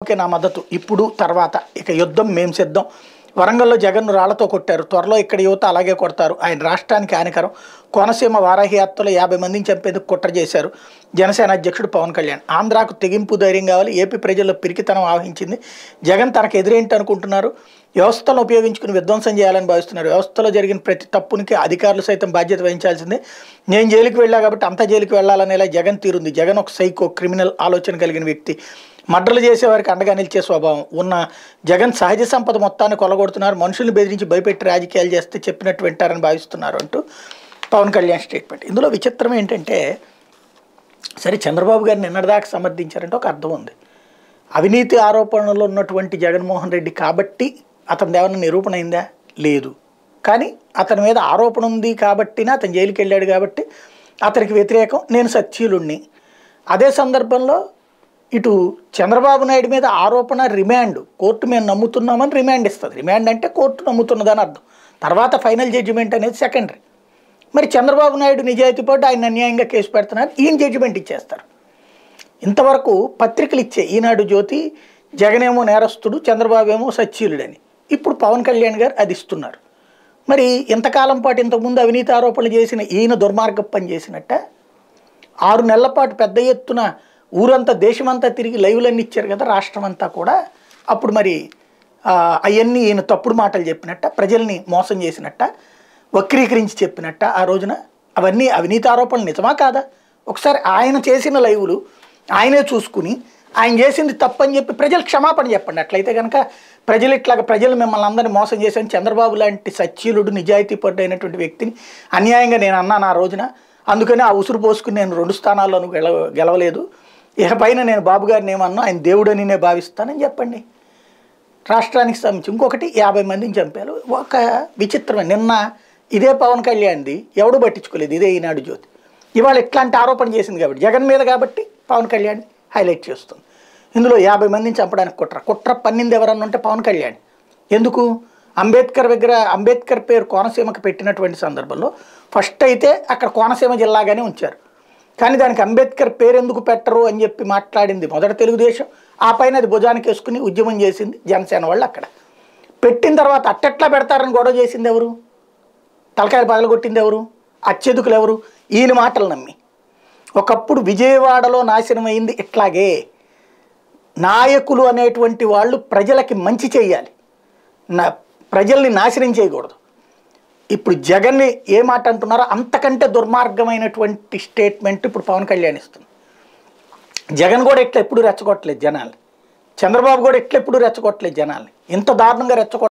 చంద్రబాబుకే నా మద్దతు ఇప్పుడు తర్వాత ఇక యుద్ధం మేం సిద్ధం వరంగల్లో జగన్ను రాళ్లతో కొట్టారు త్వరలో ఇక్కడ యువత అలాగే కొడతారు ఆయన రాష్ట్రానికి హానికరం కోనసీమ వారాహి యాత్రలో యాభై మందిని చంపేందుకు కుట్ర చేశారు జనసేన అధ్యక్షుడు పవన్ కళ్యాణ్ ఆంధ్రాకు తెగింపు ధైర్యం కావాలి ఏపీ ప్రజల్లో పిరికితనం ఆవహించింది జగన్ తనకు ఎదురేంటి అనుకుంటున్నారు వ్యవస్థలను ఉపయోగించుకుని విధ్వంసం చేయాలని భావిస్తున్నారు వ్యవస్థలో జరిగిన ప్రతి తప్పునికి అధికారులు సైతం బాధ్యత వహించాల్సిందే నేను జైలుకి వెళ్ళా కాబట్టి అంత జైలుకి వెళ్ళాలనేలా జగన్ తీరుంది జగన్ ఒక సైకో క్రిమినల్ ఆలోచన కలిగిన వ్యక్తి మర్డర్లు చేసేవారికి అండగా నిలిచే స్వభావం ఉన్న జగన్ సహజ సంపద మొత్తాన్ని కొలగొడుతున్నారు మనుషుల్ని బెదిరించి భయపెట్టి రాజకీయాలు చేస్తే చెప్పినట్టు వింటారని భావిస్తున్నారు అంటూ పవన్ కళ్యాణ్ స్టేట్మెంట్ ఇందులో విచిత్రం ఏంటంటే సరే చంద్రబాబు గారిని నిన్నటిదాకా సమర్థించారంటే ఒక అర్థం ఉంది అవినీతి ఆరోపణలు ఉన్నటువంటి జగన్మోహన్ రెడ్డి కాబట్టి అతని ఏమైనా నిరూపణ అయిందా లేదు కానీ అతని మీద ఆరోపణ ఉంది కాబట్టినా అతను జైలుకి వెళ్ళాడు కాబట్టి అతనికి వ్యతిరేకం నేను సత్యులుణ్ణి అదే సందర్భంలో ఇటు చంద్రబాబు నాయుడు మీద ఆరోపణ రిమాండ్ కోర్టు మేము నమ్ముతున్నామని రిమాండ్ ఇస్తుంది రిమాండ్ అంటే కోర్టు నమ్ముతున్నదని అర్థం తర్వాత ఫైనల్ జడ్జిమెంట్ అనేది సెకండరీ మరి చంద్రబాబు నాయుడు నిజాయితీ పట్టు ఆయన అన్యాయంగా కేసు పెడుతున్నారు ఈయన జడ్జిమెంట్ ఇచ్చేస్తారు ఇంతవరకు పత్రికలు ఇచ్చే ఈనాడు జ్యోతి జగనేమో నేరస్తుడు చంద్రబాబు ఏమో సచ్చీలుడని ఇప్పుడు పవన్ కళ్యాణ్ గారు అది ఇస్తున్నారు మరి ఇంతకాలం పాటు ఇంతకుముందు అవినీతి ఆరోపణలు చేసిన ఈయన దుర్మార్గం పని చేసినట్ట ఆరు నెలల పాటు పెద్ద ఎత్తున ఊరంతా దేశమంతా తిరిగి లైవ్లన్నీ ఇచ్చారు కదా రాష్ట్రం అంతా కూడా అప్పుడు మరి అవన్నీ ఈయన తప్పుడు మాటలు చెప్పినట్ట ప్రజల్ని మోసం చేసినట్ట వక్రీకరించి చెప్పినట్ట ఆ రోజున అవన్నీ అవినీతి ఆరోపణలు నిజమా కాదా ఒకసారి ఆయన చేసిన లైవ్లు ఆయనే చూసుకుని ఆయన చేసింది తప్పని చెప్పి ప్రజలు క్షమాపణ చెప్పండి అట్లయితే కనుక ప్రజలు ఇట్లాగ ప్రజలు మిమ్మల్ని అందరినీ మోసం చేశాను చంద్రబాబు లాంటి సచ్చీలుడు నిజాయితీ పడ్డైనటువంటి వ్యక్తిని అన్యాయంగా నేను అన్నాను ఆ రోజున అందుకని ఆ ఉసురు పోసుకుని నేను రెండు స్థానాల్లోనూ గెలవ గెలవలేదు ఇకపైన నేను బాబు గారిని ఏమన్నా ఆయన దేవుడని నేను భావిస్తానని చెప్పండి రాష్ట్రానికి సంబంధించి ఇంకొకటి యాభై మందిని చంపారు ఒక విచిత్రమే నిన్న ఇదే పవన్ కళ్యాణ్ది ఎవడు పట్టించుకోలేదు ఇదే ఈనాడు జ్యోతి ఇవాళ ఇట్లాంటి ఆరోపణ చేసింది కాబట్టి జగన్ మీద కాబట్టి పవన్ కళ్యాణ్ హైలైట్ చేస్తుంది ఇందులో యాభై మందిని చంపడానికి కుట్ర కుట్ర పన్నింది ఎవరన్నా ఉంటే పవన్ కళ్యాణ్ ఎందుకు అంబేద్కర్ దగ్గర అంబేద్కర్ పేరు కోనసీమకు పెట్టినటువంటి సందర్భంలో ఫస్ట్ అయితే అక్కడ కోనసీమ జిల్లాగానే ఉంచారు కానీ దానికి అంబేద్కర్ పేరు ఎందుకు పెట్టరు అని చెప్పి మాట్లాడింది మొదట తెలుగుదేశం ఆ పైన అది భుజానికి వేసుకుని ఉద్యమం చేసింది జనసేన వాళ్ళు అక్కడ పెట్టిన తర్వాత అట్టెట్లా పెడతారని గొడవ చేసింది ఎవరు తలకాయలు పగలగొట్టింది ఎవరు అత్యధికులు ఎవరు ఈయన మాటలు నమ్మి ఒకప్పుడు విజయవాడలో నాశనమైంది ఇట్లాగే నాయకులు అనేటువంటి వాళ్ళు ప్రజలకి మంచి చేయాలి నా ప్రజల్ని నాశనం చేయకూడదు ఇప్పుడు జగన్ని ఏ మాట అంటున్నారో అంతకంటే దుర్మార్గమైనటువంటి స్టేట్మెంట్ ఇప్పుడు పవన్ కళ్యాణ్ ఇస్తుంది జగన్ కూడా ఇట్లా ఎప్పుడు రెచ్చగొట్టలేదు జనాల్ని చంద్రబాబు కూడా ఇట్లా ఎప్పుడు రెచ్చగొట్టలేదు జనాల్ని ఇంత దారుణంగా రెచ్చగొట్ట